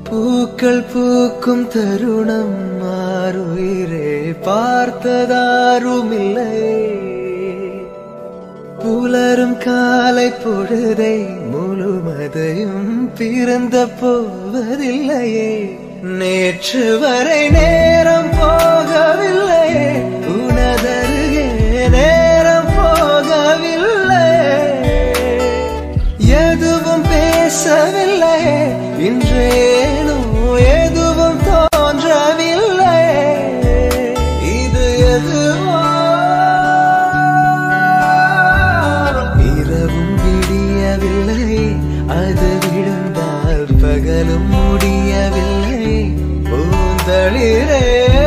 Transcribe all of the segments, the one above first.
பூக்கள் பூக்கும் தருணம் மாறுயிரே பார்த்ததாருமில்லை புலரும் காலை பொழுதை முழுமதையும் பிறந்த போவதில்லையே நேற்று வரை நேரம் போகவில்லையே உனதருகே நேரம் போகவில்லை எதுவும் பேசவில்லை இன்றேனோ எதுவும் தோன்றவில்லை இது எதுவோ இரவும் விடியவில்லை அது விழுந்தால் பகலும் முடியவில்லை பூந்தளிரே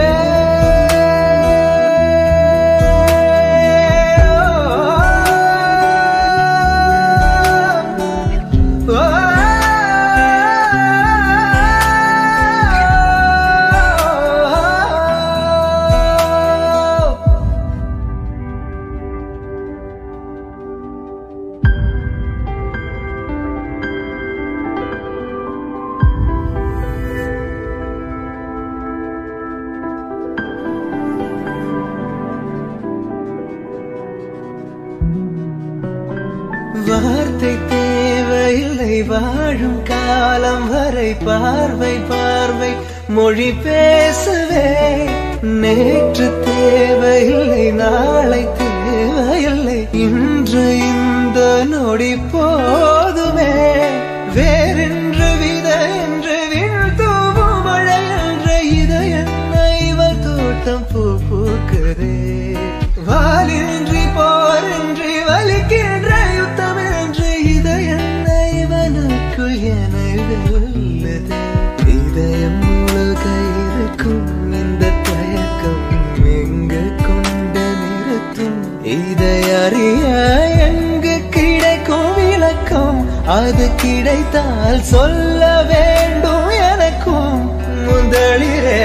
வார்த்தை தேவையில்லை வாழும் காலம் வரை பார்வை பார்வை மொழி பேசவே நேற்று தேவையில்லை நாளை தேவையில்லை இன்று இந்த நொடி போதுமே வேறென்று வித என்று விழ் தூவும் மழை என்ற இதயம் இவள் தோட்டம் பூ பூக்குதே வாலின்றி போரின்றி வலிக்கின்ற யுத்தம் என்று இதயம் இவனுக்குள் என வெல்லுது இதயம் முழுக இருக்கும் இந்த தயக்கம் எங்கு கொண்டு நிறுத்தும் இதை அறிய எங்கு கிடைக்கும் விளக்கம் அது கிடைத்தால் சொல்ல வேண்டும் எனக்கும் முதலிரே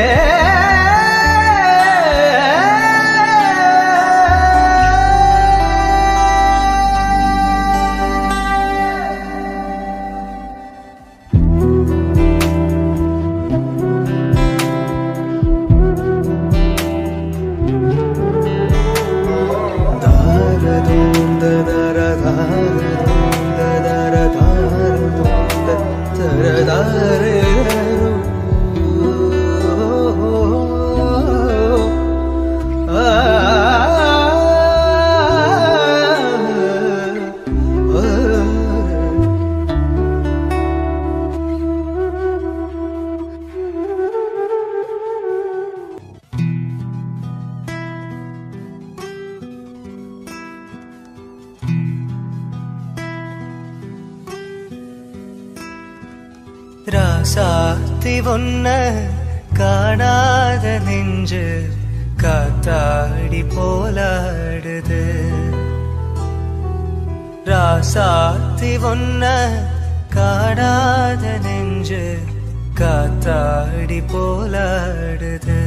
ராசாத்தி ஒன்ன காணாத நெஞ்சு காத்தாடி போலாடுது ராசாத்தி ஒன்ன காணாத நெஞ்சு காத்தாடி போலாடுது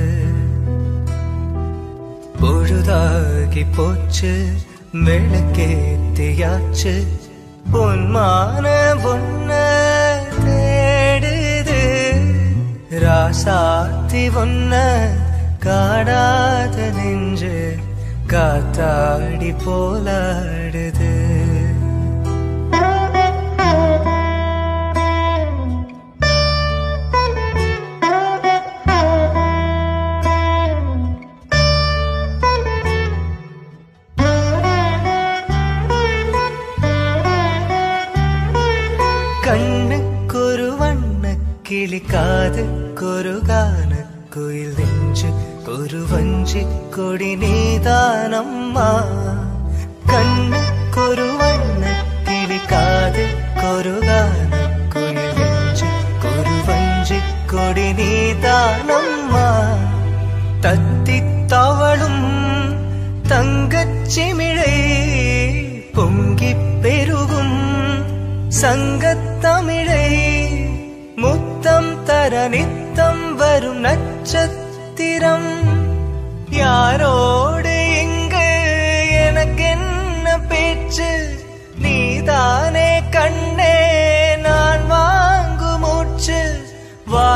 பொழுதாகி போச்சு விளக்கேத்தியாச்சு பொன்மான பொன்ன தேடுது ராசாத்தி ஒன்ன காடாத நெஞ்சு காத்தாடி போலாடுது கண்ணுக்கொரு வண்ண கிளி காதுக்கொரு கான குயில் நெஞ்சு ஒரு வஞ்சி கொடி நீதானம்மா கண்ணுக்கொரு வண்ண கிளி காதுக்கொரு கான குயில் நெஞ்சு ஒரு வஞ்சி கொடி நீதானம்மா தத்தி தவளும் தங்கச் சிமிழை பொங்கிப் பெருகும் சங்கத்தமிழை முத்தம் தர நித்தம் வரும் நட்சத்திரம் யாரோடு இங்கு எனக்கென்ன பேச்சு நீதானே கண்ணே நான் வாங்கு மூச்சு வா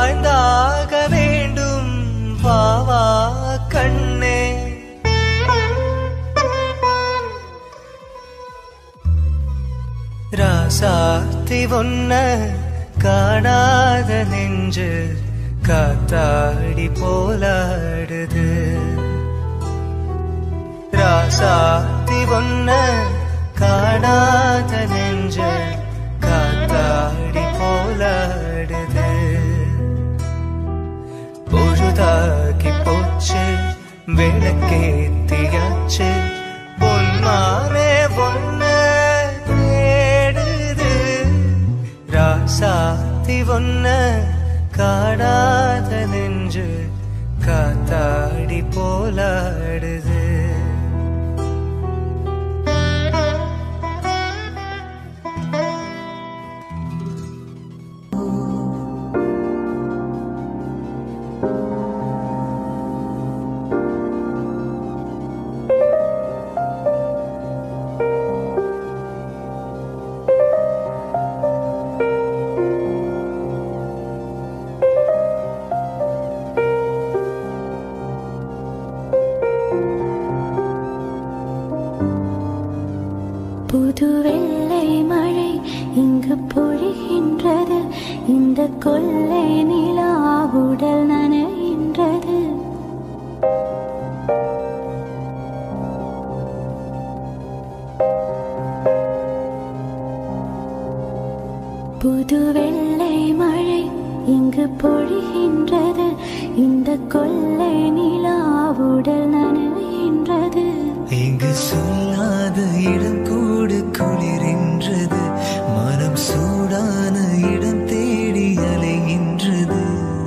ராசாத்தி ஒன்ன காணாத நெஞ்சு காத்தாடி போலாடுது ராசாத்தி ஒன்ன காணாத நெஞ்சு காத்தாடி போலாடுது பொழுதாகி போச்சு விளக்கேத்தியாச்சு பொன்மானே பொன்ன தேடுது ராசாத்தி ஒன்ன காணாத நெஞ்சு காத்தாடி போலாடுது புது வெள்ளை மழை இங்கு பொழிகின்றது இந்த கொள்ளை நிலா உடல் நனைகின்றது புது வெள்ளை மழை இங்கு பொழிகின்றது இந்த கொள்ளை நிலா உடல் நனைகின்றது இங்கு சொல்லாத இடம் கூடு குளிரின்றது மனம் சூடான இடம் தேடி அலைகின்றது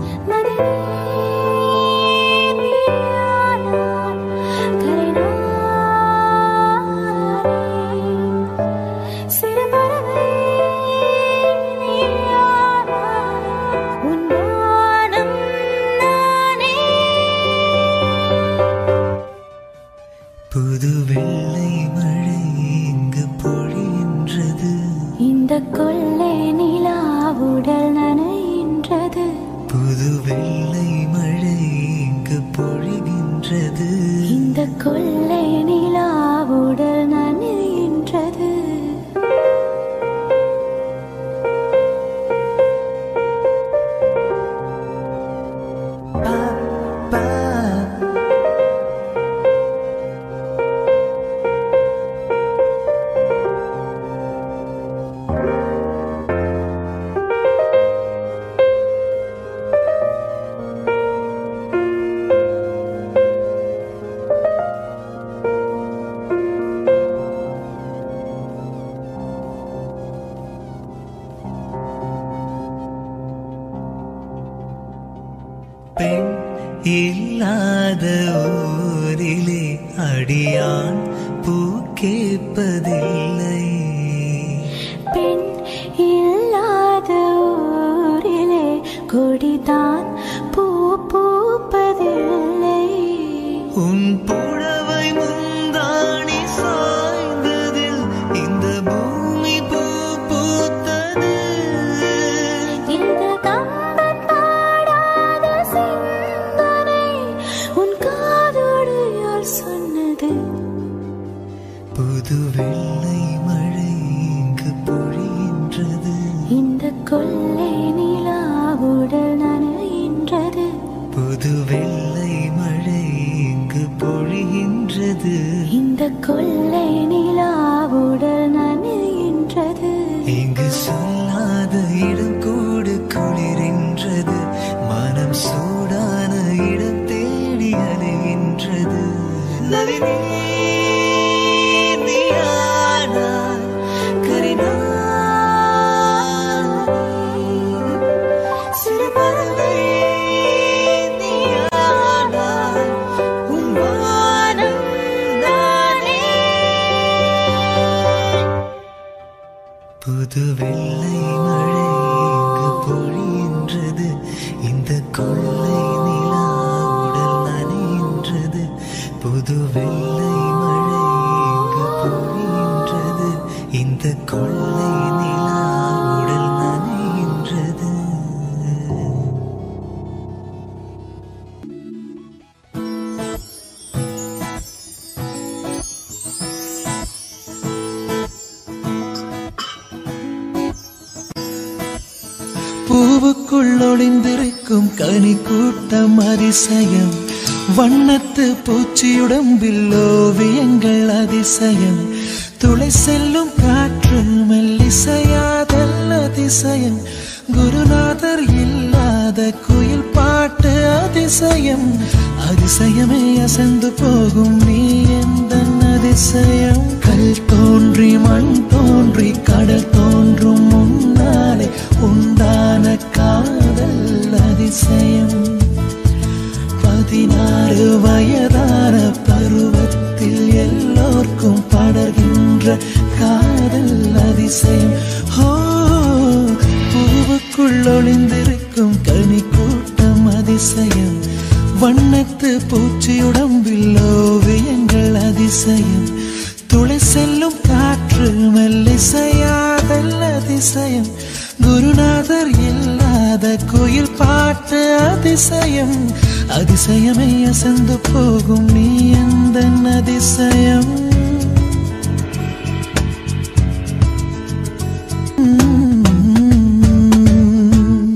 புது வெள்ளை மழை இங்கு பொழிகின்றது இந்த கொள்ளை நிலா உடல் நனைகின்றது புது வெள்ளை மழை இங்கு பொழிகின்றது இந்த கொள்ளை நிலா உடல் நனைகின்றது பா, பா. பெண் இல்லாத ஊரிலே அடியான் பூ கேட்பதில்லை பெண் இல்லாத ஊரிலே கொடிதான் பூ பூப்பதில்லை உன் புடவை முந்தாணி சாய்ந்ததில் இந்த பூமி பூ பூத்தது இந்த கம்பன் பாடாத சிந்தனை உன் காதோடு யார் சொன்னது புது வெள்ளை மழை இங்கு பொழிகின்றது இந்த கொள்ளை நிலா உடல் நனைகின்றது புது வெள்ளை மழை இங்கு பொழி பூவுக்குள் ஒளிந்திருக்கும் கனி கூட்டம் அதிசயம் வண்ணத்து பூச்சியுடம்பில் ஓவியங்கள் அதிசயம் துளை செல்லும் காற்று மெல்லிசையாதல் அதிசயம் குருநாதர் இல்லாத குயில் பாட்டு அதிசயம் அதிசயமே அசந்து போகும் நீ எந்த அதிசயம் கல் தோன்றி மண் தோன்றி கடல் தோன்றும் முன்னாலே உண்டான காதல் அதிசயம் பதினாறு வயதான பருவத்தில் எல்லோர்க்கும் படர்கின்ற காதல் அதிசயம் ஹோ பூவுக்குள் ஒளிந்திருக்கும் கனி கூட்டம் அதிசயம் வண்ணத்து பூச்சியுடம்பில் ஓவியங்கள் அதிசயம் துளை செல்லும் காற்று மெல்லிசையாதல் அதிசயம் குருநாதர் இல்லாத கோயில் பாட்டு அதிசயம் அதிசயமே அசந்து போகும் நீ எந்த அதிசயம் உம்.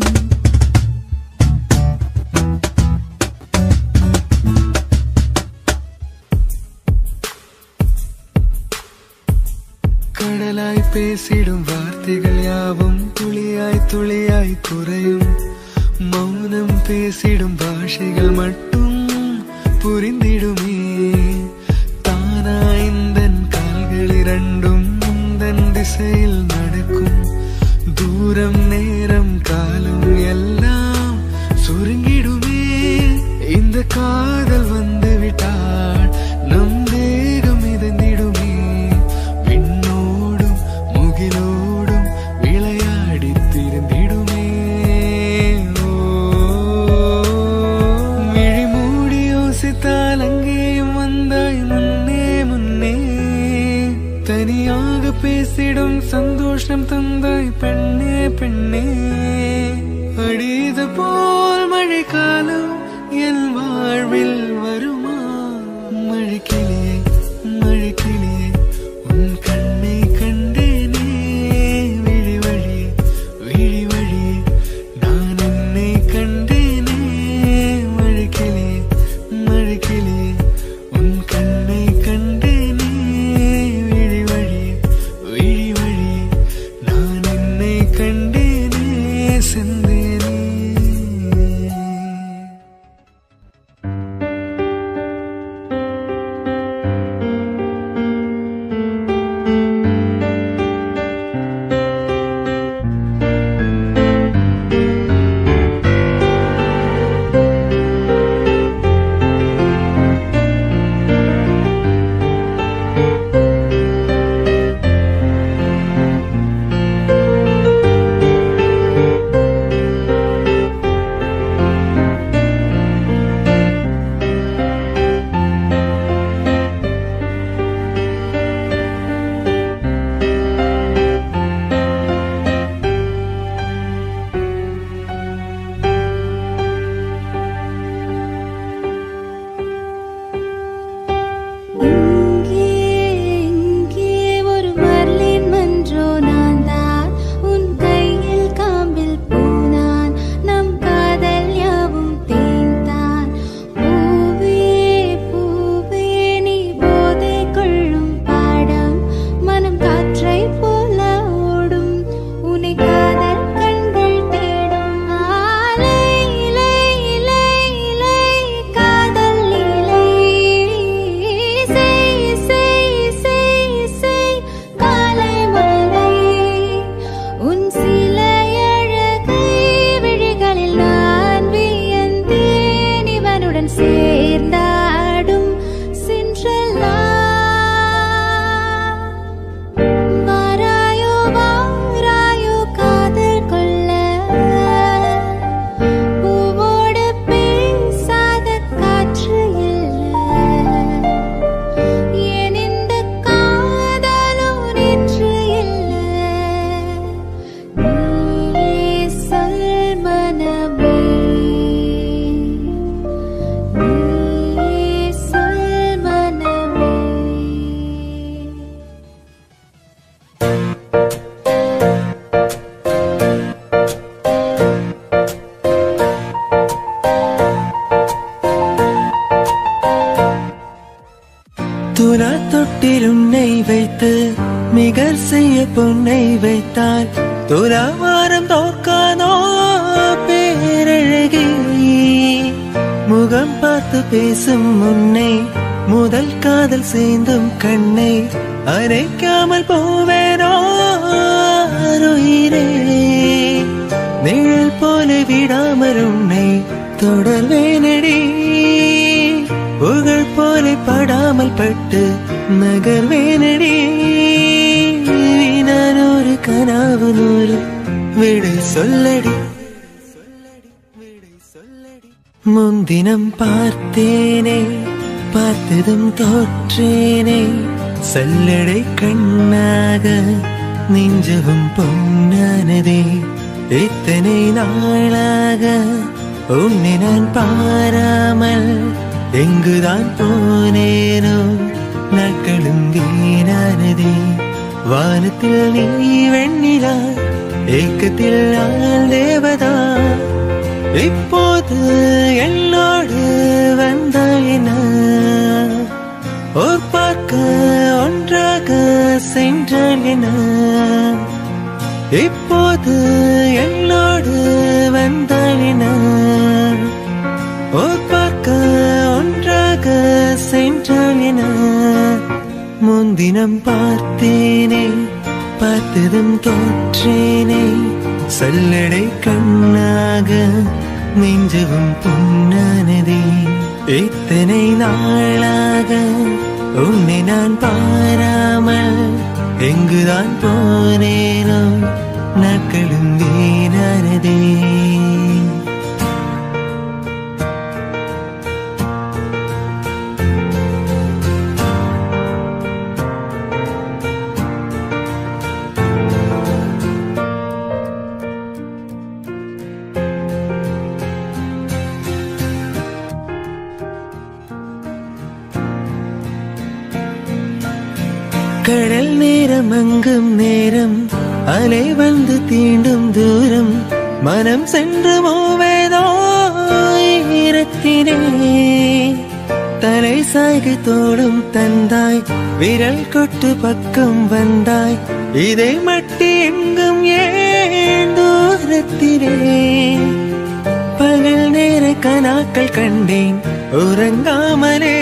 கடலாய் பேசிடும் வார்த்தைகள் யாவும் துளியாய் துளியாய் குறையும் மௌனம் பேசிடும் பாஷைகள் மட்டும் புரிந்திடுமே தானா இந்த கால்கள் இரண்டும் முந்தன் திசையில் நடக்கும் தூரம் நேரம் காலம் எல்லாம் சுருங்கிடுமே இந்த காதல் வந்து விட்டால் நம் தேகம் மிதந்திடுமே விண்ணோடும் முகிலோடும் விளையாடி திருந்திடுமே ஓ, விழி மூடி யோசித்தால் அங்கேயும் வந்தாய் முன்னே முன்னே தனியாக பேசிடும் சந்தோஷம் தந்தாய் பெண்ணே பெண்ணே அடிது போல் மழைக்காலம் என் வாழ்வில் வருமா மழைக்கிளியே மழைக்கிளியே உன் கண்ணை கண்டேனே விழி வழியே விழி வழியே நான் என்னை கண்டேனே மழைக்கிளியே மழைக்கிளியே உன் கண்ணை கண்டேனே விழி வழியே விழி வழியே நான் என்னை கண்டேனே செந்தேனே மிகர் செய்ய பொன்னை வைத்தால் துலாவாரம் தோற்காதோ பேரழகி முகம் பார்த்து பேசும் முன்னை முதல் காதல் சேர்ந்தும் கண்ணை அரைக்காமல் போவேனோ உயிரே நிழல் போல விடாமல் உன்னை தொடர்வேனடி புகழ் போல படாமல் பட்டு நகர்வேனடி நான் ஒரு கனாவு நூறு விடை சொல்லடி முன்தினம் பார்த்தேனே பார்த்ததும் தோற்றேனே சல்லடை கண்ணாக நெஞ்சவும் பொன்னானதே இத்தனை நாளாக உன்னை நான் பாராமல் எங்குதான் போனேனோ நாட்களும் வீணானதே வானத்தில் நீ வெண்ணிலா ஏக்கத்தில் நான் தேவதா இப்போது என்னோடு வந்தாய் என்ன ஓர் பார்க்க ஒன்றாக சென்றால் என்ன இப்போது என்னோடு வந்தால் என்ன ஓர் பார்க்க ஒன்றாக சென்றால் என்ன முன்தினம் பார்த்தேனே பார்த்ததும் தோற்றேனே சல்லடை கண்ணாக நெஞ்சவும் பொன்னானதே இத்தனை நாளாக உன்னை நான் பாராமல் எங்குதான் போனேனோ நாட்களும் வீணானதே கடல் நேரம் அங்கும் நேரம் அலை வந்து தீண்டும் தூரம் மனம் சென்று போவேதோ ஈரத்தினே தலை சாய்கை தோடும் தந்தாய் விரல் கொட்டு பக்கம் வந்தாய் இதை மட்டி எங்கும் ஏன் தூரத்திலே பகல் நேர கனாக்கள் கண்டேன் உறங்காமலே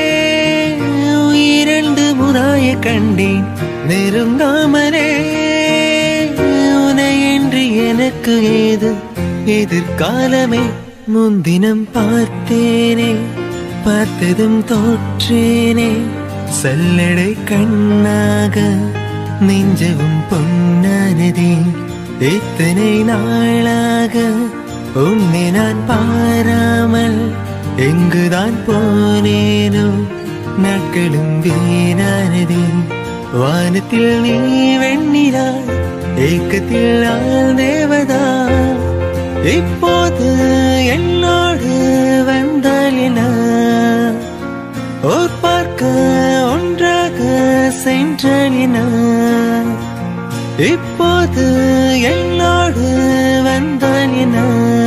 உயிரண்டு முறாய கண்டேன் நெருங்காமலே உனையின்றி எனக்கு ஏது எதிர்காலமே முன்தினம் பார்த்தேனே பார்த்ததும் தோற்றேனே சல்லடை கண்ணாக நெஞ்சவும் பொன்னானதே இத்தனை நாளாக உன்னை நான் பாராமல் எங்குதான் போனேனோ நாட்களும் வீணானதே வானத்தில் நீ வெண்ணிலா ஏக்கத்தில் நான் தேவதா இப்போது என்னோடு வந்தால் என்ன ஓர் பார்க்க ஒன்றாக சென்றால் என்ன இப்போது என்னோடு வந்தால் என்ன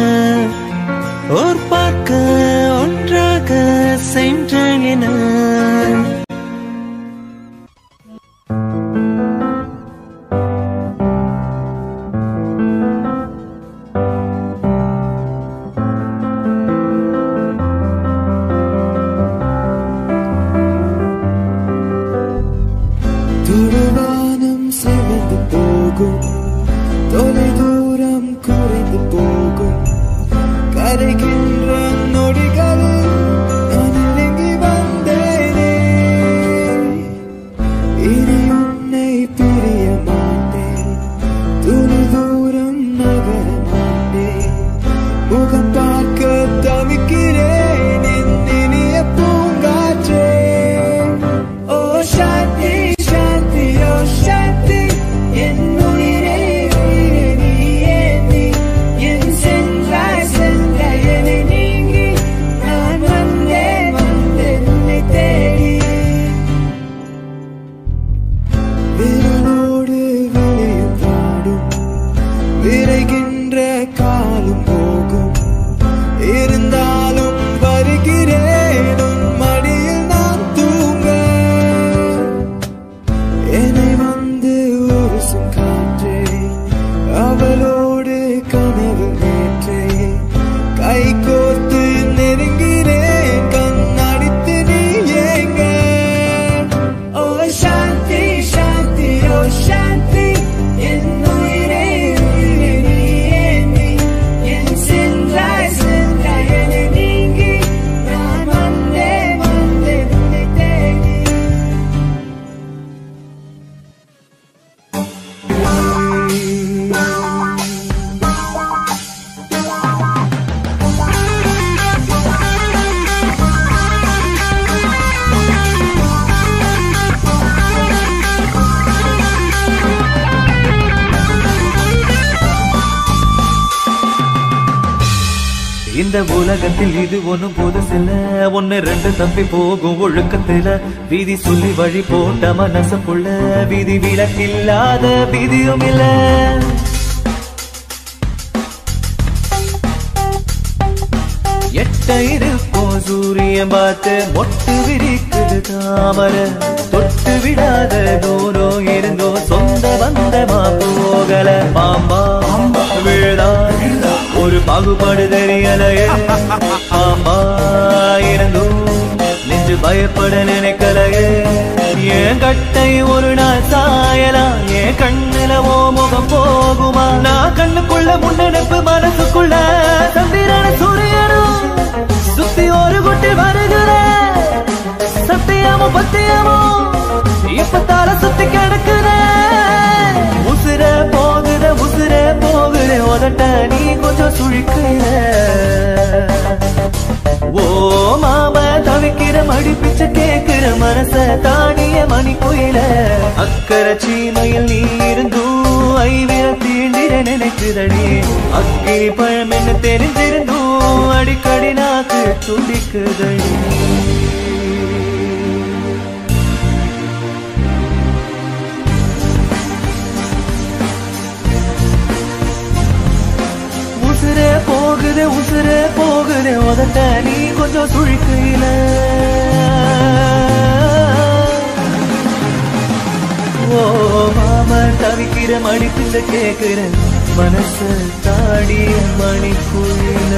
ஓர் பார்க்க ஒன்றாக சென்றால் என்ன துருவானம் சிவந்து போகும் தொலை தூரம் குறைந்து போகும் கரைகின்ற நொடிகளில் நான் இறங்கி வந்தேனே இனி உன்னை பிரிய மாட்டேன் துணி தூரம் நகர மாட்டேன் முகம் பார்க்க தவிக்கிறேன் என் இனிய பூங்காற்றே ஓ சாந்தி சாந்தி ஓ சாந்தி என் உயிரே உயிரே நீயே நீ என் சென்றாய் சென்றாய் என்னை நீங்கி நான் வந்தேன் வந்தேன் உன்னை தேடி விரலோடு விளையும் பாடும் விரைகின்ற காலம் போகும் இந்த உலகத்தில் இது ஒண்ணும் புதுசில்ல ஒன்னு ரெண்டு தப்பி போகும் ஒழுக்கத்துல வீதி சொல்லி வழி போட்ட மனசுக்குள்ள வீதி விலக்கில்லாத விதியும் இல்ல எட்ட இருக்கும் சூரியன் பார்த்து மொட்டு விரிக்குது தாமர தொட்டு விடாத தூரம் இருந்தோ சொந்த பந்தமா போகல பாம்பா விழுதா ஒரு பாகுபாடு தெரியலையே பாம்பா இருந்தும் நெஞ்சு பயப்பட நினைக்கலையே என் கட்டை ஒரு நாள் சாயலாம் என் கண்ணுல ஓ முகம் போகுமா நான் கண்ணுக்குள்ள முன்னெடுப்பு மனசுக்குள்ள சந்திரன சூரியனும் சுத்தி ஒரு குட்டி வருகிற சத்தியமோ பத்தியமோ இப்ப தலை சுத்தி கிடக்குற உசுர போகுத உசுர போகுற உதட்ட நீ கொஞ்சம் சுழிக்கிற ஓ மாம தவிக்கிற மடி பிச்சை கேக்குற மனச தாடிய மணி கோயில அக்கறை சீமையில் நீ இருந்தும் ஐவிர தீண்டிர நினைக்குதடி அக்கினி பழம் என்ன தெரிஞ்சிருந்தும் அடிக்கடி நாக்கு துடிக்குதடி உசுரே போகுது உசுரே போகுது உதட்ட நீ கொஞ்சம் சுழிக்கையில ஓ மாம தவிக்கிற மடிப்பிந்த கேக்குற மனச தாடி மணிக்குயில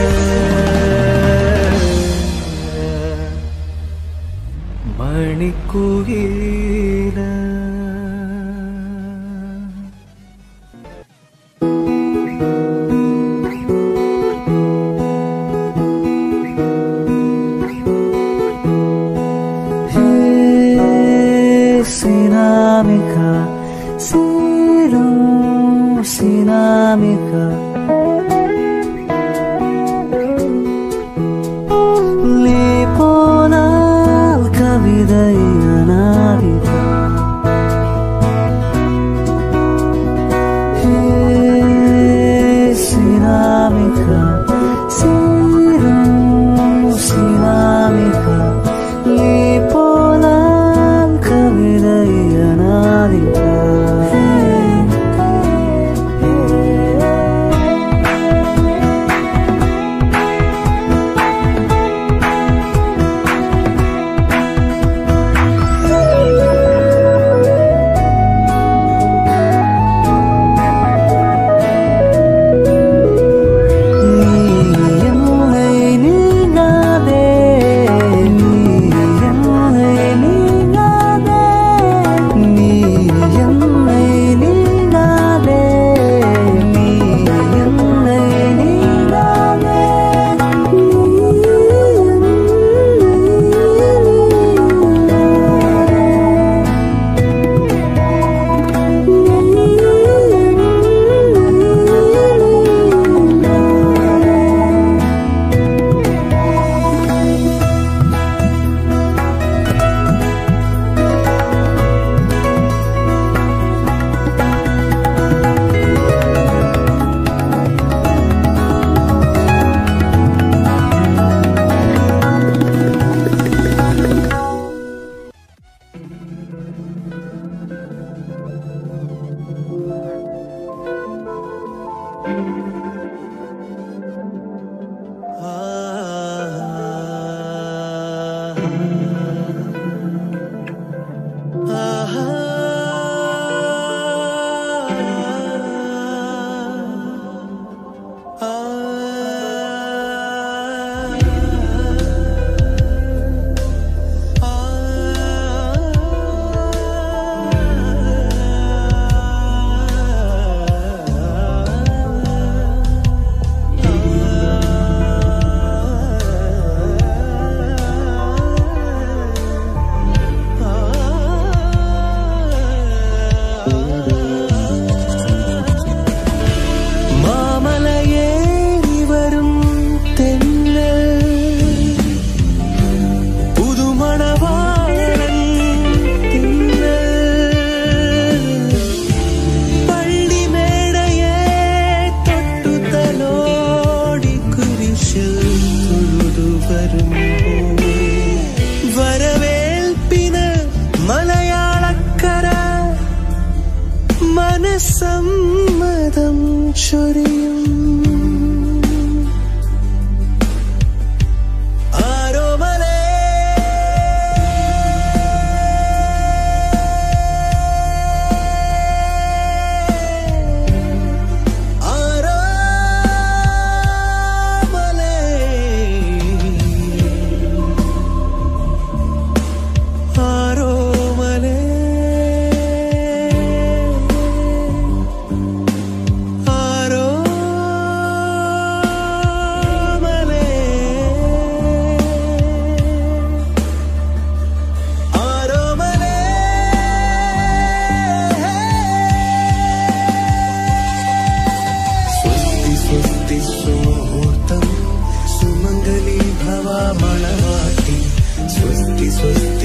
மணிக்குயில Sinamika, Siro, Sinamika. போனால் கவிதை அனாதிதா சினாமிகா சீரும் சினாமிகா நீ போனால் கவிதை அனாதிதா நீ என்னை நீங்காதே நீ என்னை நீங்காதே நீ என்னை நீங்காதே நீ என்னை நீங்காதே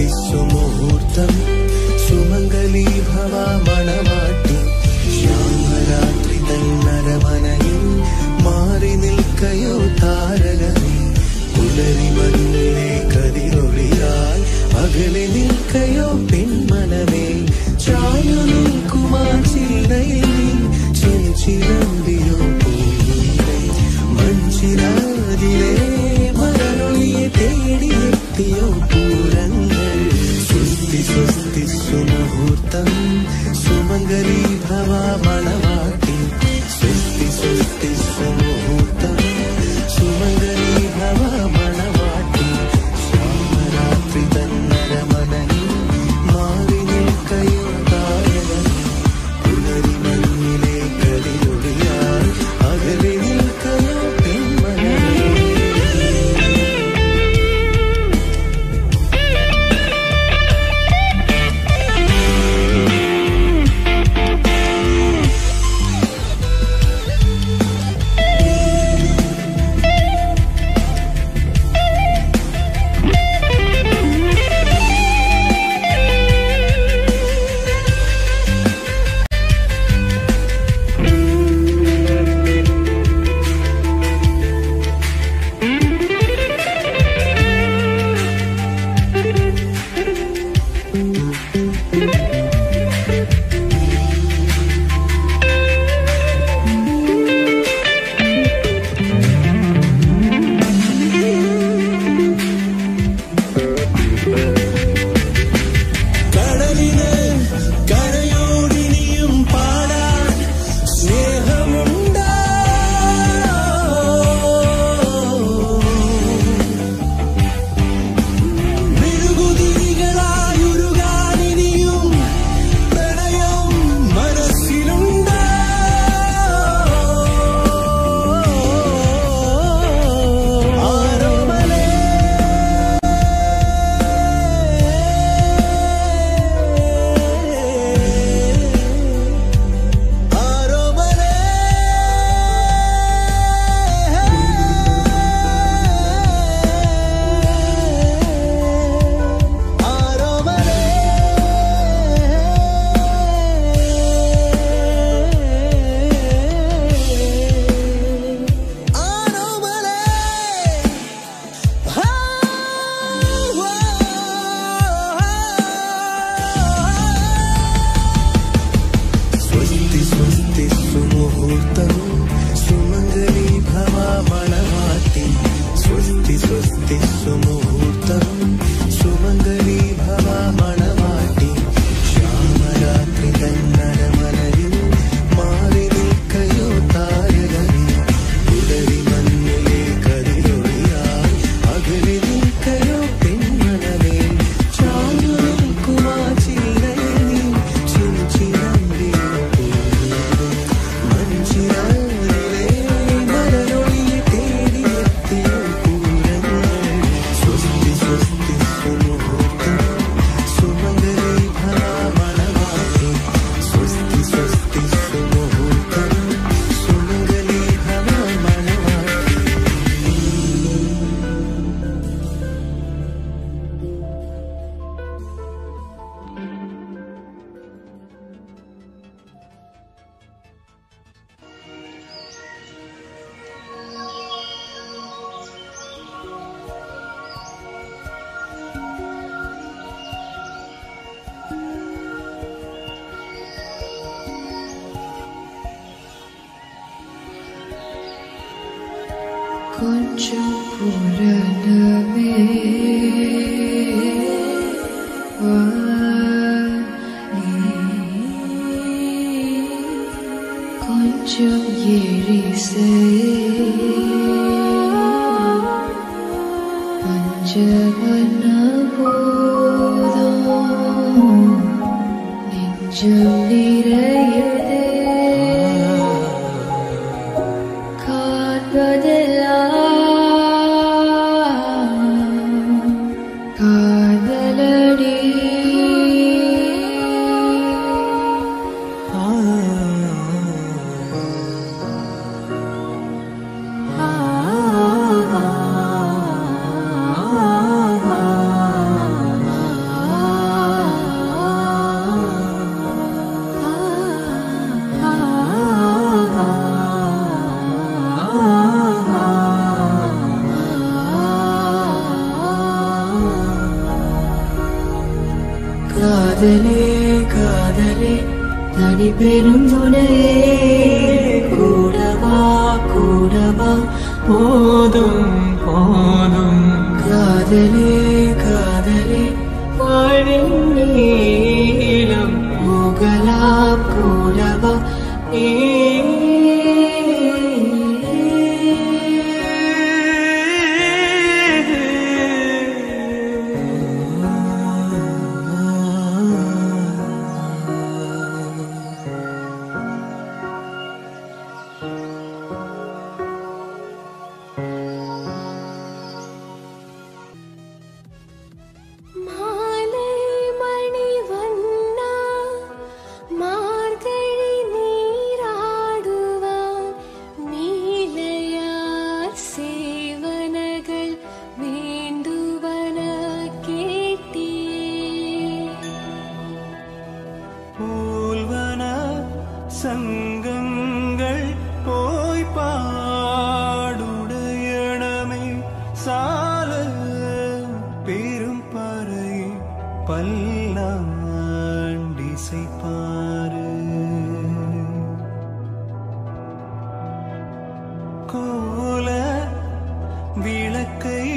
സുമുഹൂർത്തം സുമംഗലി ഭവ മണവാട്ടി ശ്യാമരാത്രി തന്നരമനയിൽ മാറി നിൽക്കയോ താരകമേ പുലരി മണ്ണിലെ കതിരൊളിയാൽ അകലെ നിൽക്കയോ പെൺമനമേ ചായു നിൽക്കുമാ ചില്ലയിൽ ചിരമ്പിയോ പൂവിലെ മഞ്ചിരാതിലെ മരൊളിയെ തേടിയെത്തിയോ പൂരങ്ങൾ സ്വസ്തി സ്വസ്തി സുമുഹൂർത്തം സുമംഗലി ഭവ മണവാട്ടി സ്വസ്തി സ്വസ്തി സുമുഹൂർത്തം സുമംഗലി ഭവ മണവാട്ടി ശ്യാമരാത്രി തന്നരമനയിൽ മാറി നിൽക്കയോ താരകമേ പുലരി മണ്ണിലെ കതിരൊളിയാൽ അകലെ നിൽക്കയോ പെൺമനമേ കടലിന് കരയോടിനിയും പാടാൻ സ്നേഹമുണ്ടോ മെഴുകുതിരികളായുരുകാനിനിയും പ്രണയം മനസ്സിലുണ്ടോ ആരോമലേ ആരോമലേ ആരോമലേ ആരോമലേ സ്വസ്തി സ്വസ്തി സുമുഹൂർത്തം സുമംഗലി ഭവ മണവാട്ടി സ്വസ്തി സ്വസ്തി സുമുഹൂർത്തം സുമംഗലി ഭവ മണവാട്ടി ശ്യാമരാത്രി തന്നരമനയിൽ മാറി നിൽക്കയോ താരകമേ പുലരി മണ്ണിലെ കതിരൊളിയാൽ അകലെ നിൽക്കയോ പെൺമണമേ ചാഞ്ഞു നിൽക്കുമാ ചില്ലയിൽ ചിഞ്ചിരമ്പിയോ മഞ്ചിരാതിലെ മരൊളിയെ തേടിയെത്തിയോ പൂരങ്ങൾ സ്വസ്തി സ്വസ്തി സുമുഹൂർത്തം സുമംഗലി ഭവ മണവാട്ടി സ്വസ്തി സ്വസ്തി സുമുഹൂർത്തം സുമംഗലി ഭവ മണവാട്ടി கொஞ்சம் புறனவே வா நீ. கொஞ்சம் எரிசே பஞ்சவன போதும் நெஞ்சம் நிறையதே காண்பதெல்லாம் காதலடி ஆ காதலே காதலே தனி பெரும் துணையே கூடவா கூடவா போதும் போதும் காதலே காதலே வாழின் நீளம் போகலாம் கூடவா மாலை மணி வண்ணா மார்கழி நீராடுவான் நீலையார் சேவனகள் வேண்டுவன கேட்டே போல்வன சங்கங்கள் போய் பாடுடையணமே சால பெரும் பறை பல்லாண்டிசை பாரு கோல விளக்கை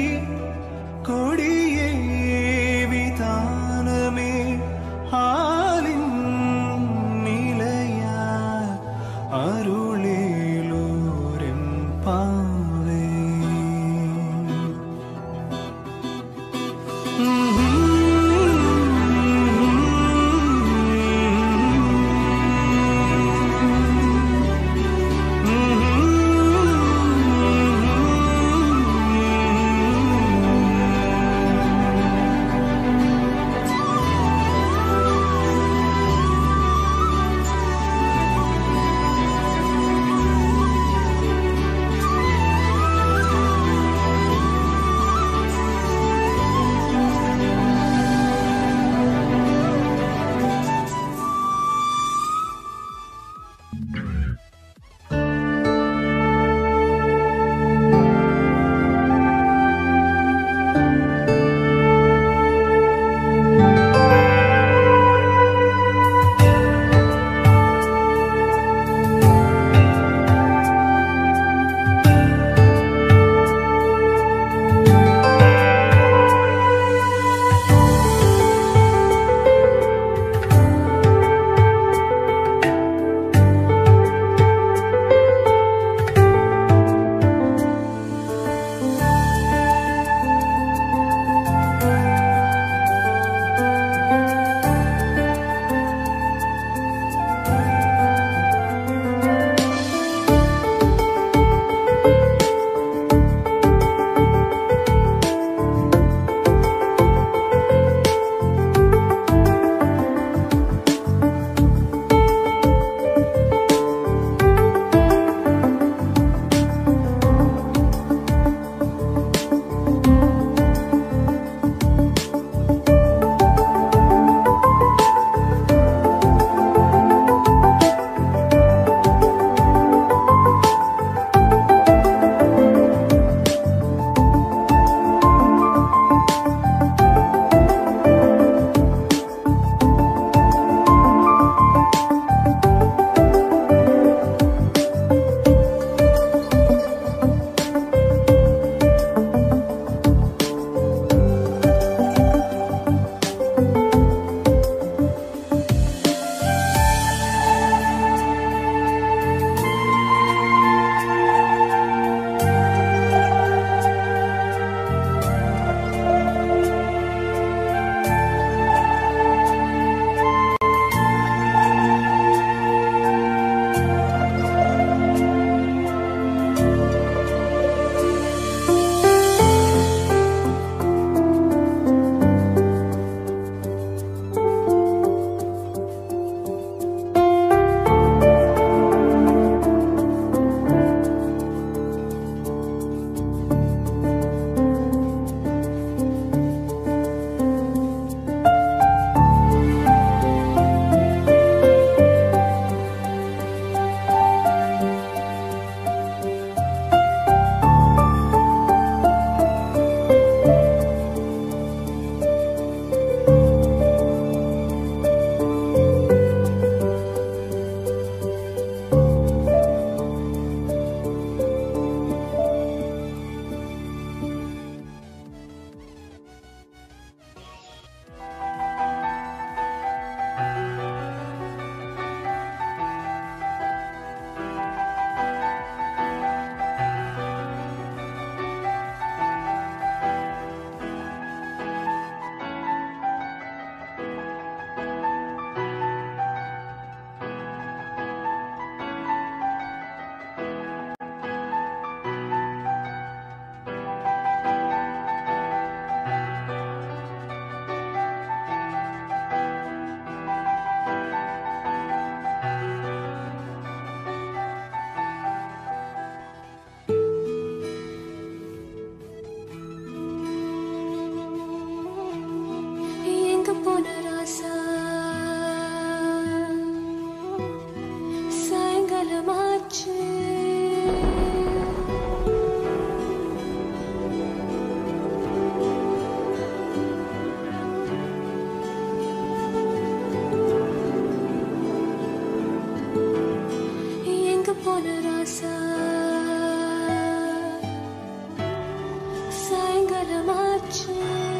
கொடியேவி தானமே ஆலின் நிலையா அருளேலோரெம் பாவே காலமாச்சு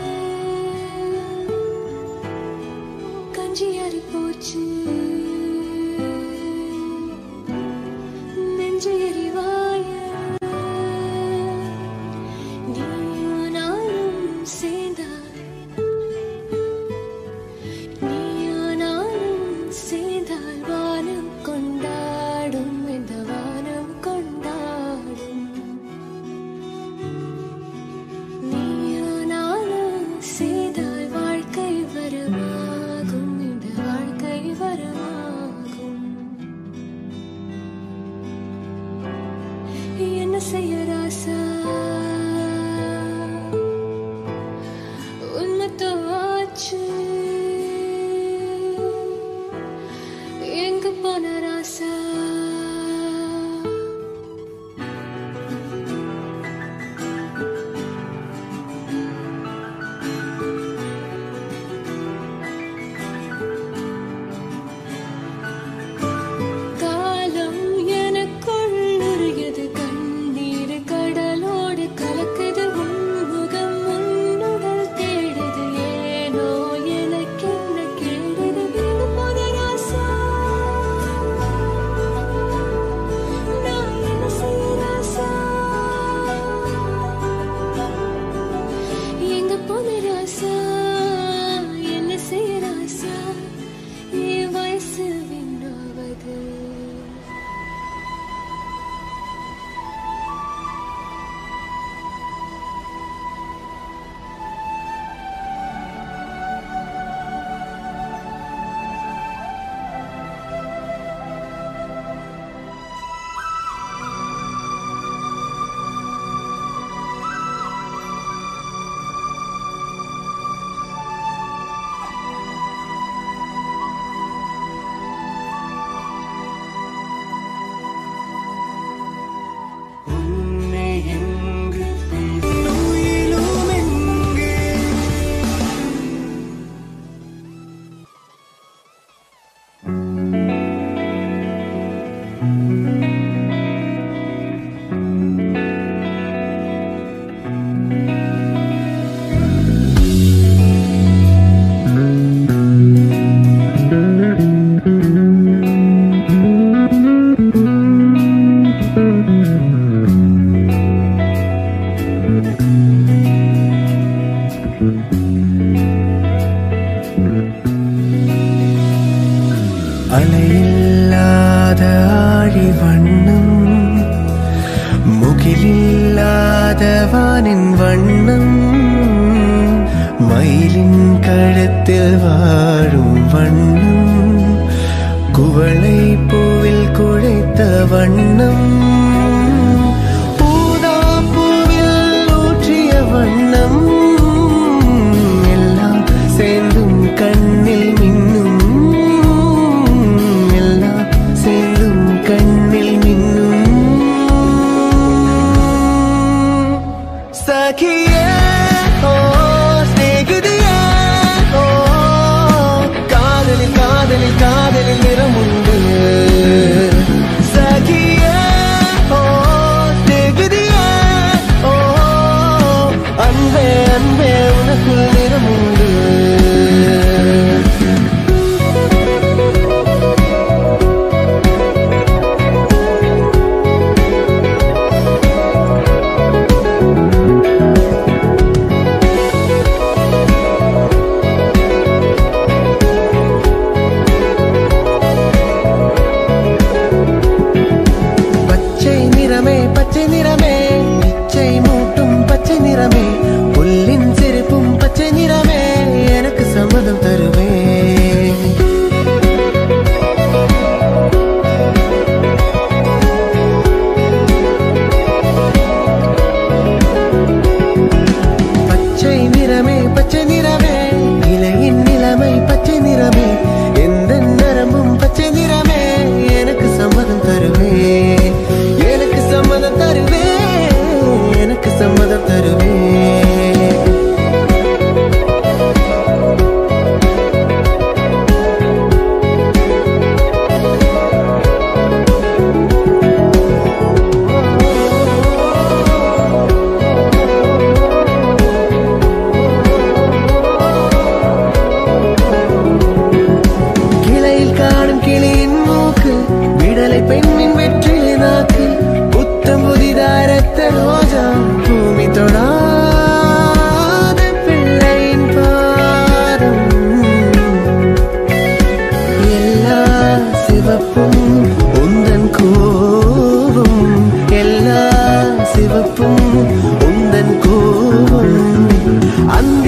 கஞ்சி அரி போச்சு நெஞ்சு எரிவாய நீயும் நானும் சேர்ந்தால் நீயும் நானும் சேர்ந்தால் வானம் கொண்டாடும் இந்த வானம் கொண்டாடும் நீயும் நானும் சேர்ந்தால் வாழ்க்கை வரமாகும் இந்த வாழ்க்கை வரமாகும் என்ன செய்ய ராசா உன்னை தோச்சு எங்க போன ராசா காலம் எனக்குள் உருகியது கண்ணீர் கடலோடு கலக்குது உன்முகம் உன்னுடல் தேடுது ஏனோ எனக்கு என்ன கேடுது வீடு போன ராசா நான் என்ன செய்ய ராசா எங்க போன ராசா என்ன செய்ய ராசா என் வயசு விண்ணாவது உன்னை எங்கு உயிலும் எங்கே அலையில்லாத ஆழி வண்ணம் முகிலில்லாத வானின் வண்ணம் மயிலின் கழுத்தில் வாழும் வண்ணம் குவளை பூவில் குழைத்த வண்ணம் பூதா பூவில் ஊற்றிய வண்ணம் எல்லாம் சேர்ந்தும் கண்ணில் மின்னும் எல்லாம் சேர்ந்தும் கண்ணில் மின்னும் சகியே ஓ சிநேகிதியே ஓ காதலில் காதலில் காதலில் நிறமுண்டு சகியே ஓ சிநேகிதியே ஓ அன்பே அன்பே உனக்குள் நிறமுண்டு பச்சை நிறமே பச்சை நிறமே இச்சை மூட்டும் பச்சை நிறமே புல்லின் சிரிப்பும் பச்சை நிறமே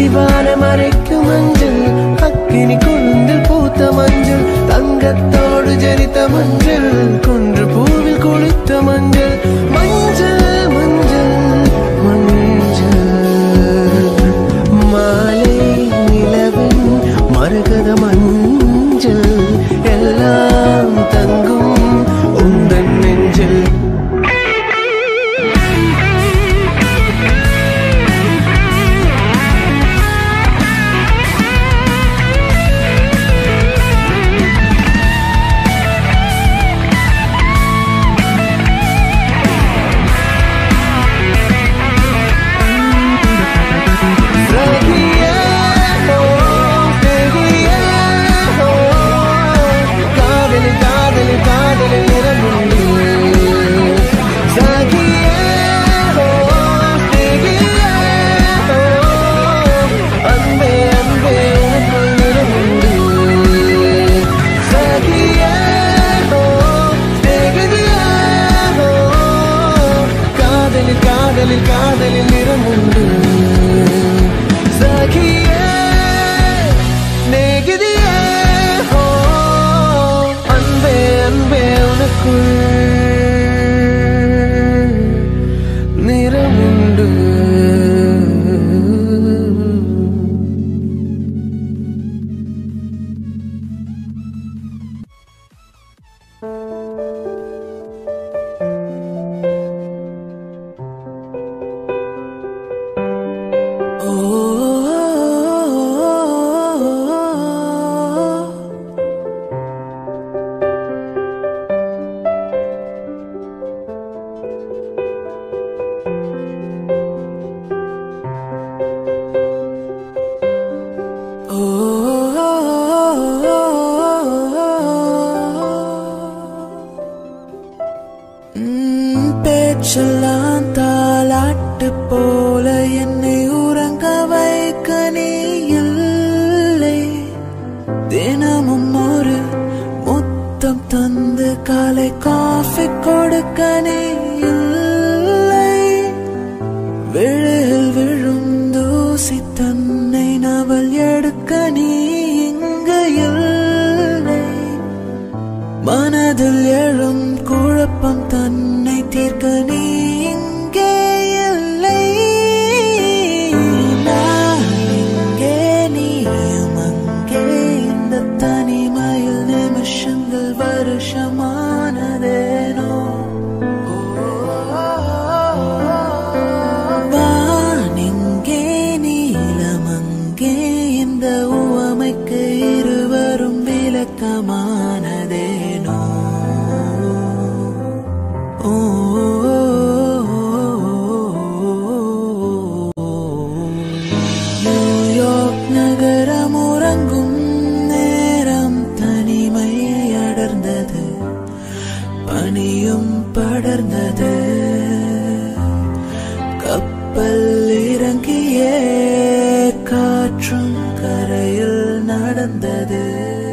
அடிவான மறைக்கும் மஞ்சள் அக்கினி கொழுந்தில் பூத்த மஞ்சள் தங்கத்தோடு ஜரித்த மஞ்சள் கொன்று பூவில் குளித்த மஞ்சள் மஞ்சள் மஞ்சள் மஞ்சள் மாலை நிலவின் மரகத மஞ்சள் எல்லாம் தங்கும் உந்தன் நெஞ்சில் சகியே ஓ சகியே ஓ காதலி காதலி காதலி நிறமுண்டு சகியே ஓ சகியே ஓ அன்பே அன்பே உனக்குள் நிறமுண்டு சகியே ஓ சகியே ஓ காதலில் காதலில் காதலில் நிறமுண்டு சகியே நேகிதியே ஓ அன்பே அன்பே உனக்குள் நிறமுண்டு உம், பேச்செல்லாம் தாலாட்டு போல என்னை உறங்க வைக்க நீ இல்லை தினமும் ஒரு முத்தம் தந்து காலை காஃபி கொடுக்க நீ இல்லை விழில் விழும் தூசி தன்னை நவல் எடுக்க நீ இங்கு இல்லை மனதில் எழும் குழப்பம் தன்னை தீர்க்க நீ இங்கே இல்லை நான் இங்கே நீயும் அங்கே இந்த தனிமையில் நிமிஷங்கள் வருஷமானதேனோ வானிங்கே நீலமங்கே இந்த உவமைக்கு இருவரும் விளக்கமானதேனோ ஓ நியூயார்க் நகரம் உறங்கும் நேரம் தனிமை அடர்ந்தது பனியும் படர்ந்தது கப்பல் இறங்கியே காற்றும் கரையில் நடந்தது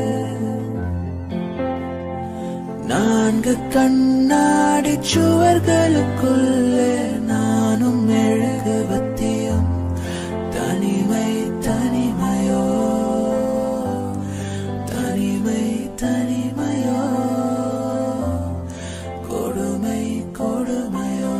நான்கு கண்ணாடி சுவர்களுக்குள்ளே நானும் மெழுகுவத்தியும் தனிமை தனிமையோ தனிமை தனிமையோ கொடுமை கொடுமையோ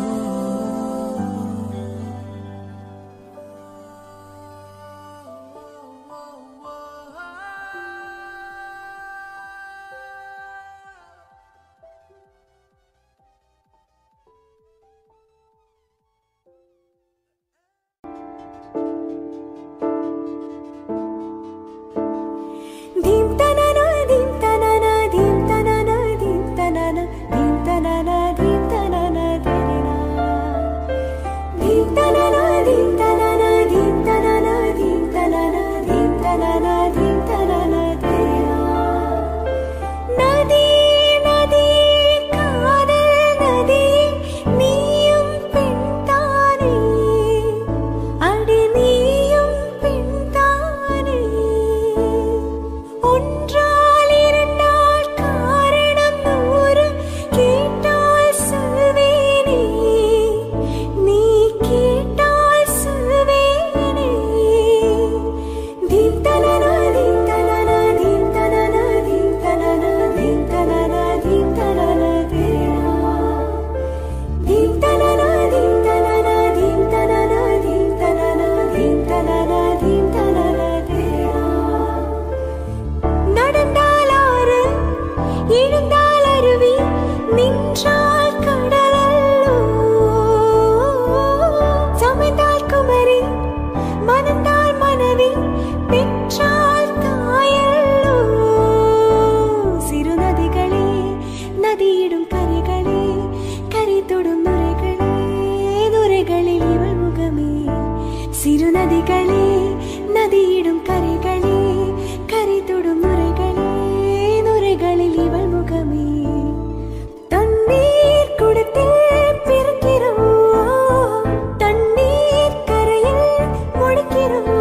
மனைவி மணந்தால் மனைவி பெற்றால் தாயல்லோ சிறு நதிகளே நதியிடும் கரைகளே கரை தொடும் நுரைகளே நுரைகளில் இவள் முகமே சிறு நதிகளே நதியிடும் கரைகளே கரை தொடும் நுரைகளே நுரைகளில் இவள் முகமே தண்ணீர் குடத்தில் பிறக்கிறோம் தண்ணீர் கரையில் முடிக்கிறோம்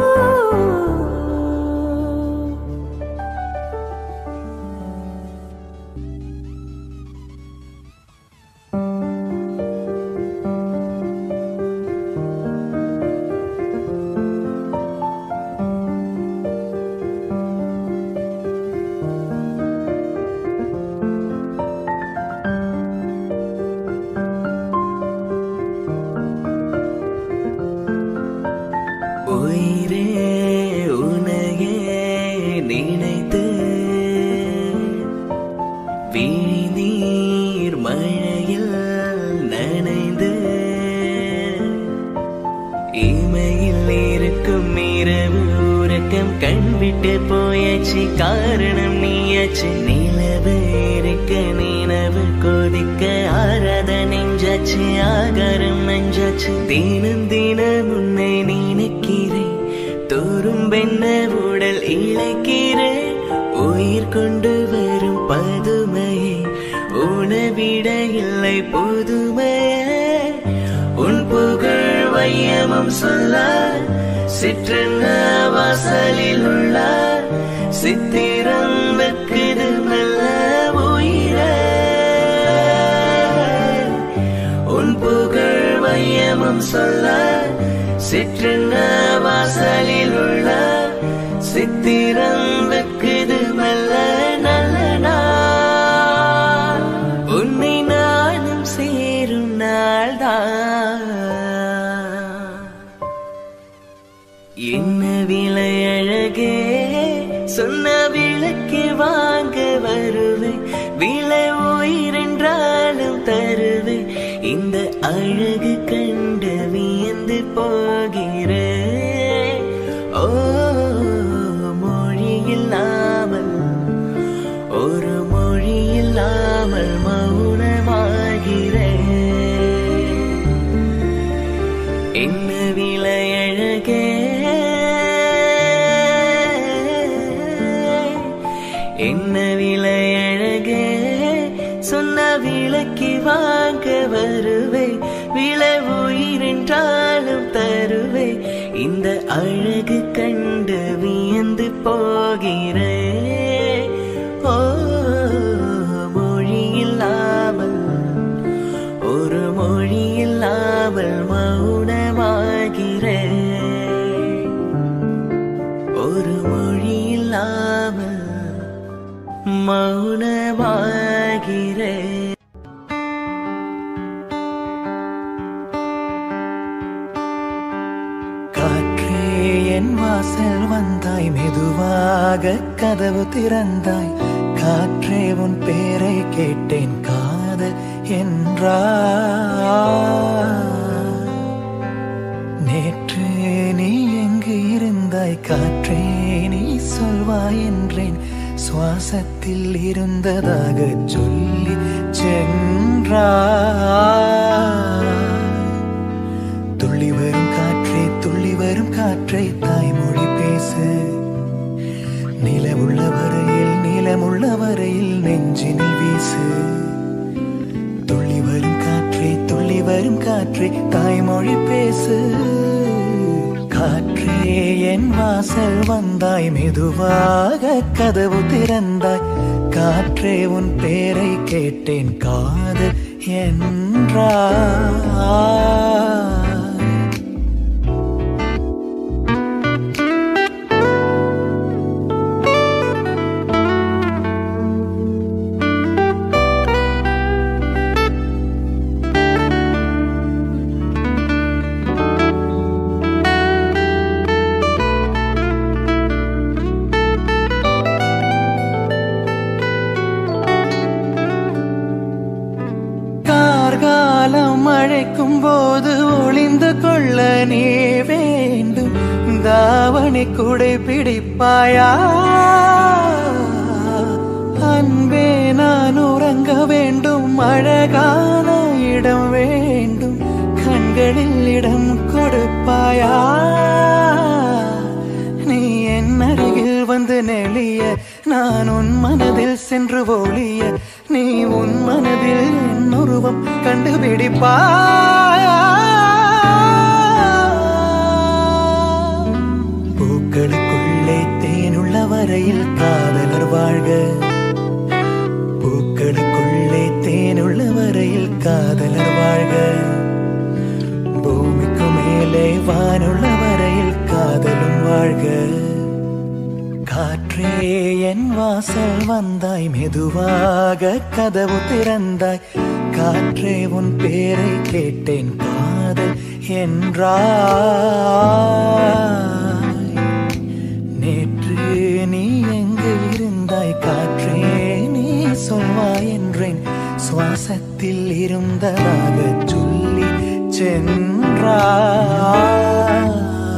உயிரே உனையே நினைத்து விழிநீர் மழையில் நனைந்து இமையில் இருக்கும் இரவு உறக்கம் கண் விட்டு போயாச்சு காரணம் நீயாச்சு நிலவு இருக்க நிலவு கொதிக்க ஆராத நெஞ்சாச்சு ஆகாரம் நஞ்சாச்சு தினம் தினம் உன்னை நினைக்கிறேன் தோறும் பெண்ண உடல் இழைக்கிறேன் உயிர் கொண்டு வரும் பதுமையே உணவிட இல்லை புதுமையே உன் புகழ் வையமும் சொல்ல சிற்றென்ன வாசலில் உள்ள சித்திரம் வெக்குது மெல்ல உயிரே உன் புகழ் வையமும் சொல்ல சிற்றென்ன வாசலில் உள்ள சித்திரம் வெக்குது மெல்ல நல்ல நாள் உன்னை நானும் சேரும் நாள்தான் என்ன விலை அழகே சொன்ன விளக்கு வாங்க வருவேன் விலை உயிரென்றாலும் தருவேன் இந்த அழகு கண்டு வியந்து போகிறேன் ஓ மொழி இல்லாமல் ஒரு மொழி இல்லாமல் மௌனமாகிறேன் என்ன விலை அழகே என்ன விலை அழகே சொன்ன விளக்கி வாங்க வருவே விலை உயிரென்றாலும் தருவே இந்த அழகு கண்டு வியந்து போகிறே ஓ மொழி இல்லாமல் ஒரு மொழி இல்லாமல் மௌனமாகிறேன் ஒரு மொழி இல்லாமல் மௌனமாகிறேன் காற்றே என் வாசல் வந்தாய் மெதுவாக கதவு திறந்தாய் காற்றே உன் பேரை கேட்டேன் காதல் என்றாய் நேற்று நீ எங்கு இருந்தாய் காற்றே நீ சொல்வாய் என்றேன் சுவாசத்தில் இருந்ததாக சொல்லி சென்றாய் துள்ளி வரும் காற்றே துள்ளி வரும் காற்றை தாய்மொழி பேசு நிலமுள்ள வரையில் நிலமுள்ள வரையில் நெஞ்சினில் வீசு துள்ளி வரும் காற்றே துள்ளி வரும் காற்றே தாய்மொழி பேசு காற்றே என் வாசல் வந்தாய் மெதுவாக கதவு திறந்தாய் காற்றே உன் பேரை கேட்டேன் காது என்றாய் கார்காலம் அழைக்கும் போது ஒளி வேண்டும் தாவணி குடை பிடிப்பாயா அன்பே நான் உறங்க வேண்டும் அழகான இடம் வேண்டும் கண்களில் இடம் கொடுப்பாயா நீ என் அருகில் வந்து நெளிய நான் உன் மனதில் சென்று ஒளிய நீ உன் மனதில் என் உருவம் கண்டுபிடிப்பாயா பூக்களுக்குள்ளே தேனுள்ள வரையில் காதலர் வாழ்க பூக்களுக்குள்ளே தேனுள்ள வரையில் காதலர் வாழ்க பூமிக்கு மேலே வானுள்ள வரையில் காதலும் வாழ்க காற்றே என் வாசல் வந்தாய் மெதுவாக கதவு திறந்தாய் காற்றே உன் பேரை கேட்டேன் காதல் என்றாய் நேற்று நீ எங்கு இருந்தாய் காற்றே நீ சொல்வாய் என்றேன் சுவாசத்தில் இருந்ததாக சொல்லி சென்றாய்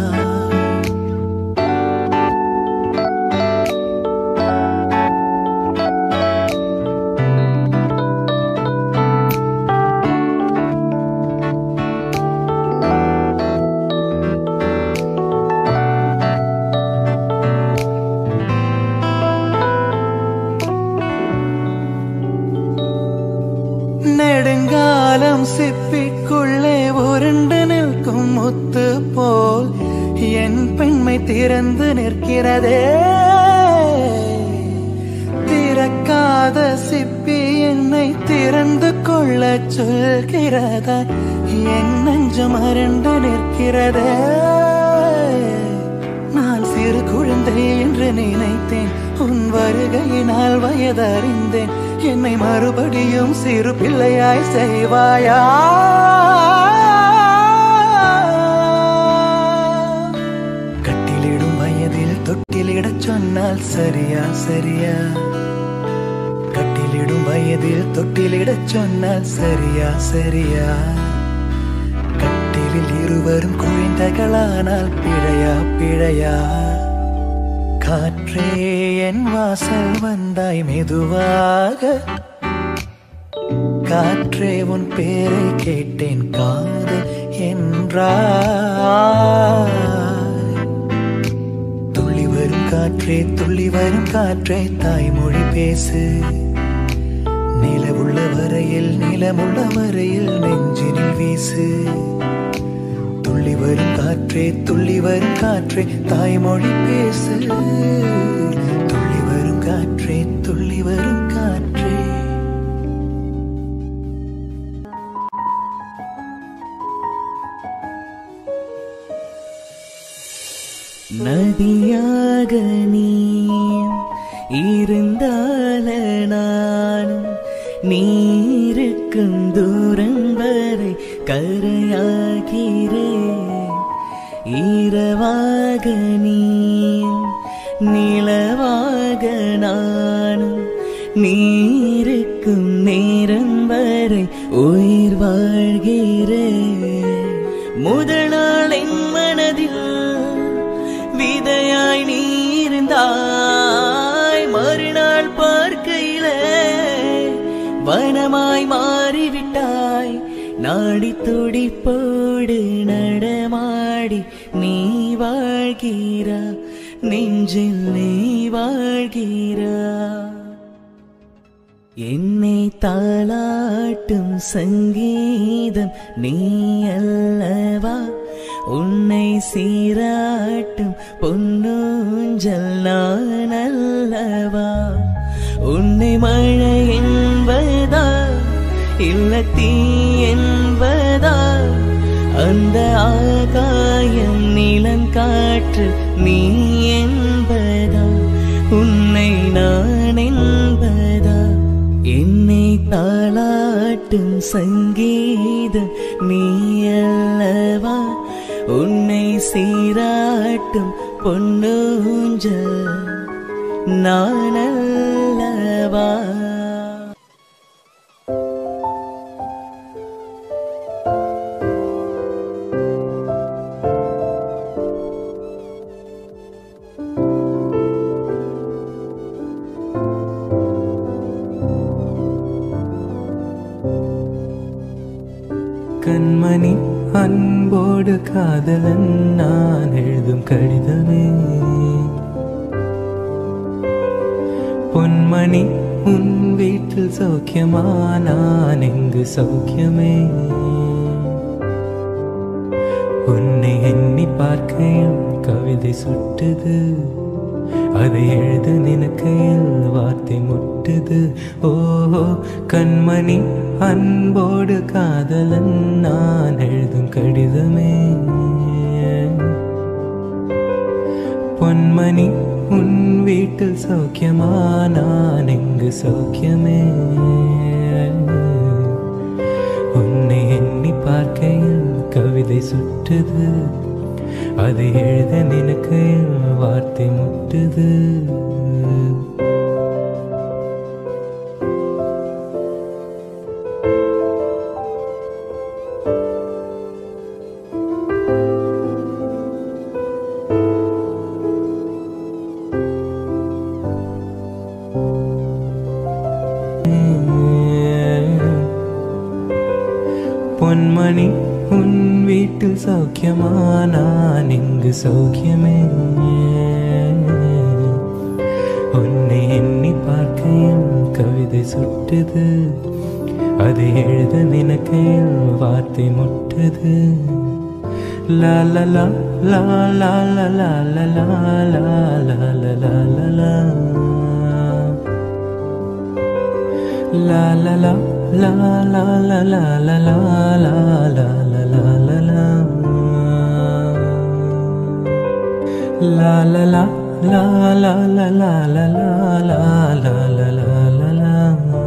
நெடுங்காலம் சிப்பிக்குள்ளே உருண்டு நிற்கும் முத்து போல் என் பெண்மை திறந்து நிற்கிறதே திறக்காத சிப்பி என்னை திறந்து கொள்ள சொல்கிறதா என் நெஞ்சம் அரண்டு நிற்கிறதே நான் சிறு குழந்தை என்று நினைத்தேன் உன் வருகையினால் வயதறிந்தேன் என்னை மறுபடியும் சிறு பிள்ளையாய் செய்வாயா கட்டிலிடும் வயதில் தொட்டிலிடச் சொன்னால் சரியா சரியா கட்டிலிடும் வயதில் தொட்டிலிடச் சொன்னால் சரியா சரியா கட்டிலில் இருவரும் குழந்தைகளானால் பிழையா பிழையா காற்றே என் வாசல் வந்தாய் மெதுவாக காற்றே உன் பேரை கேட்டேன் காதல் என்றாய் துள்ளி வரும் காற்றே துள்ளி வரும் காற்றே தாய்மொழி பேசு நிலவுள்ள வரையில் நிலமுள்ள வரையில் நெஞ்சினில் வீசு துள்ளி வரும் காற்றே துள்ளி வரும் காற்றே தாய்மொழி பேசு துள்ளி வரும் காற்றே துள்ளி வரும் காற்றே நதியாக நீ இருந்தால நானும் நீருக்கும் தூரம் வரை கரையாகிறேன் இரவாக நீ நிலவாக நானும் நீருக்கும் நேரம் வரை உயிர் வாழ்கிறேன் முதல் நாள் என் மனதில் விதையாய் நீ இருந்தாய் மறுநாள் பார்க்கையில வனமாய் மாறிவிட்டாய் நாடி துடிப்போடு நடமாடி நீ வாழ்கிறா நெஞ்சில் நீ வாழ்கிறா என்னை தாளாட்டும் சங்கீதம் நீ அல்லவா உன்னை சீராட்டும் பொன்னூஞ்சல் நான் அல்லவா உன்னை மழை என்பதா இல்ல தீ என்பதா அந்த ஆகாயம் நிலங்காற்று நீ என்பதா உன்னை நான் என்பதா என்னை தாளாட்டும் சங்கீதம் நீ அல்லவா உன்னை சீராட்டும் பொன்னூஞ்சல் நான் அல்லவா கண்மணி அன்போடு காதலன் நான் எழுதும் கடிதமே பொன்மணி உன் வீட்டில் சௌக்கியமா நான் எங்கு சௌக்கியமே உன்னை எண்ணி பார்க்கையில் கவிதை சுட்டுது அதை எழுத நினைக்கையில் வார்த்தை முட்டுது ஓஹோ கண்மணி அன்போடு காதலன் நான் எழுதும் கடிதமே பொன்மணி உன் வீட்டில் சௌக்கியமா நான் எங்கு சௌக்கியமே உன்னை எண்ணி பார்க்கையில் கவிதை சுட்டுது அதை எழுத நினைக்கையில் வார்த்தை முட்டுது பொன்மணி உன் வீட்டில் சௌக்கியமா நான் இங்கு சௌக்கியமே உன்னை எண்ணி பார்க்கையில் கவிதை சுட்டுது அதை எழுத நினைக்கையில் வார்த்தை முட்டுது லா லா லா லா லா லா லா லா லா லா லா லா லா லா லா La la la la la la la la la la la la la la la La la la la la la la la la la la la la la la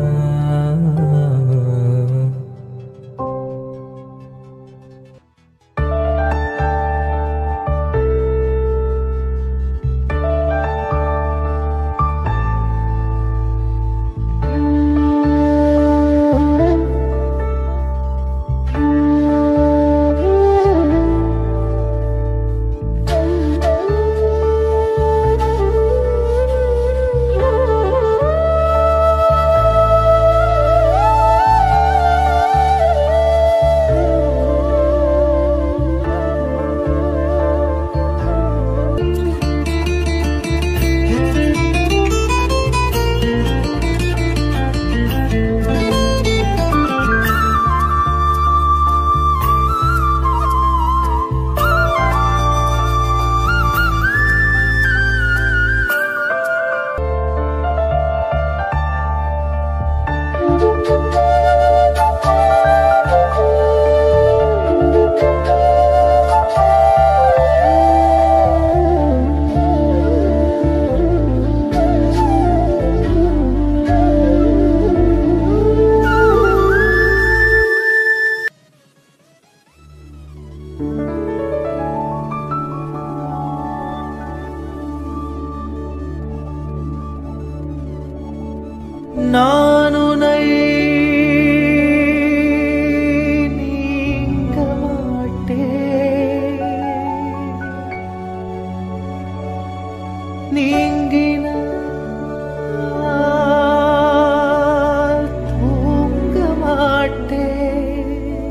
நான் உனை நீங்க மாட்டேன் நீங்கினால் தூங்க மாட்டேன்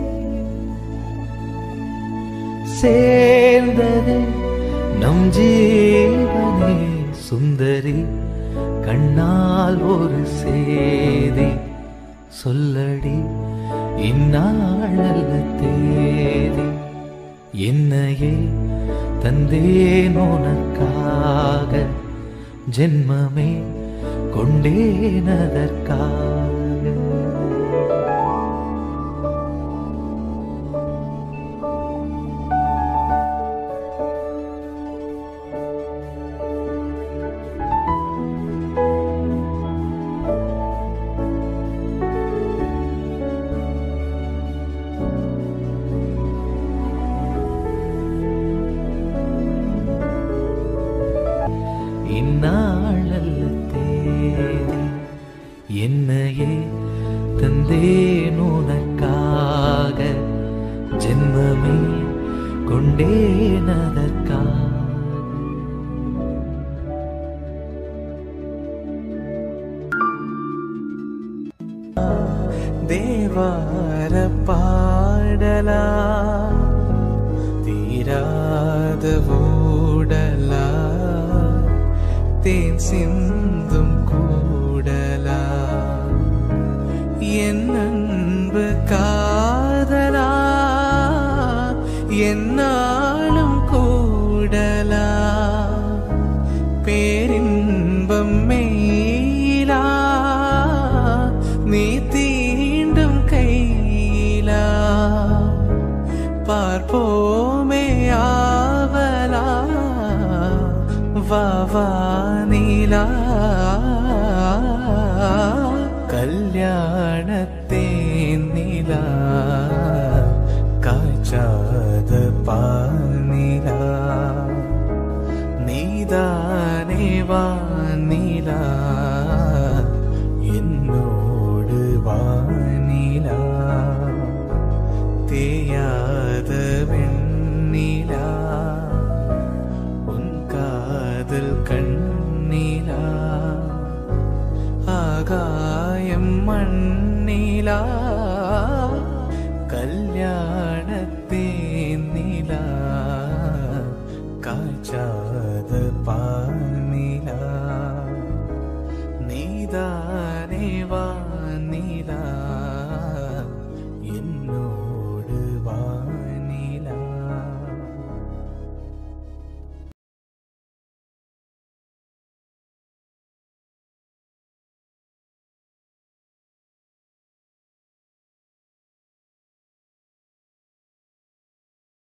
சேர்ந்ததே நம் ஜீவனே சுந்தரி கண்ணால் ஒரு சேதி சொல்லடி இந்நாளல்ல தேதி என்னையே தந்தேன் உனக்காக ஜென்மமே கொண்டேன் அதற்காக இந்நாளல்ல தேதி என்னையே தந்தேன் உனக்காக ஜென்மமே கொண்டேன் அதற்காக தேவார பாடலாய் கூடலா தீராத ஊடலா தேன் சிந்தும் கூடலா என் அன்பு காதலா என்னாலும் கூடலா பேரின்பம் மேலா நீ தீண்டும் கையிலா பார்ப்போமே ஆவலா வா வா நீலா